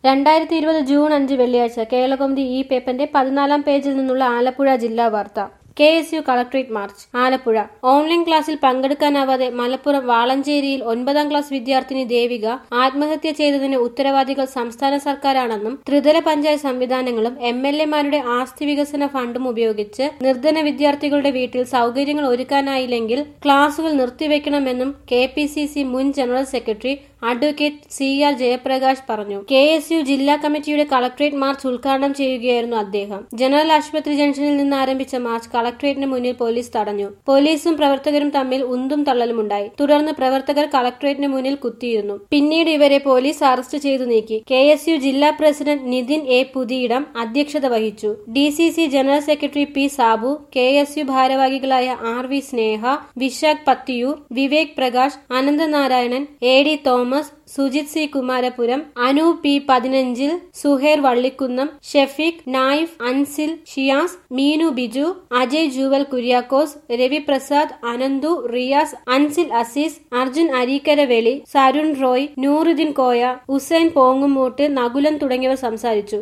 രണ്ടായിരത്തി ഇരുപത് ജൂൺ അഞ്ച് വെള്ളിയാഴ്ച കേരളകൗമുദി ഈ പേപ്പറിന്റെ പതിനാലാം പേജിൽ നിന്നുള്ള ആലപ്പുഴ ജില്ലാ വാർത്ത K S U collectorate march Alappuzha online ക്ലാസ്സിൽ പങ്കെടുക്കാനാവാതെ മലപ്പുറം വാളഞ്ചേരിയിൽ ഒൻപതാം ക്ലാസ് വിദ്യാർത്ഥിനി ദേവിക ആത്മഹത്യ ചെയ്തതിന് ഉത്തരവാദികൾ സംസ്ഥാന സർക്കാരാണെന്നും ത്രിതല പഞ്ചായത്ത് സംവിധാനങ്ങളും എം എൽ എമാരുടെ ആസ്തി വികസന ഫണ്ടും ഉപയോഗിച്ച് നിർധന വിദ്യാർത്ഥികളുടെ വീട്ടിൽ സൗകര്യങ്ങൾ ഒരുക്കാനായില്ലെങ്കിൽ ക്ലാസുകൾ നിർത്തിവെക്കണമെന്നും കെ പി സി സി മുൻ general secretary advocate C R Jayaprakash പറഞ്ഞു കെ എസ് യു ജില്ലാ കമ്മിറ്റിയുടെ കളക്ട്രേറ്റ് മാർച്ച് ഉദ്ഘാടനം ചെയ്യുകയായിരുന്നു അദ്ദേഹം ജനറൽ ആശുപത്രി ജംഗ്ഷനിൽ നിന്ന് ആരംഭിച്ച മാർച്ച് കളക്ട്രേറ്റിന് മുന്നിൽ പോലീസ് തടഞ്ഞു പോലീസും പ്രവർത്തകരും തമ്മിൽ ഉന്തും തള്ളലുമുണ്ടായി തുടർന്ന് പ്രവർത്തകർ കളക്ട്രേറ്റിന് മുന്നിൽ കുത്തിയിരുന്നു പിന്നീട് ഇവരെ പോലീസ് അറസ്റ്റ് ചെയ്തു നീക്കി കെ എസ് യു ജില്ലാ പ്രസിഡന്റ് നിതിൻ എ പുതിയിടം അധ്യക്ഷത വഹിച്ചു D C C general secretary P Sabu K S U ഭാരവാഹികളായ R V Sneha Vishakh Pathiyoor Vivek Prakash Ananthanarayanan A D Thomas Sujith C Kumarapuram Anu P പതിനഞ്ചിൽ സുഹേർ വള്ളിക്കുന്നം ഷെഫീഖ് നായിഫ് അൻസിൽ ഷിയാസ് മീനു ബിജു അജയ് ജൂവൽ കുര്യാക്കോസ് രവിപ്രസാദ് അനന്തു റിയാസ് അൻസിൽ അസീസ് അർജുൻ അരീക്കരവേളി സരുൺ റോയ് നൂറുദ്ദീൻ കോയ ഹുസൈൻ പോങ്ങുമൂട്ട് നകുലൻ തുടങ്ങിയവർ സംസാരിച്ചു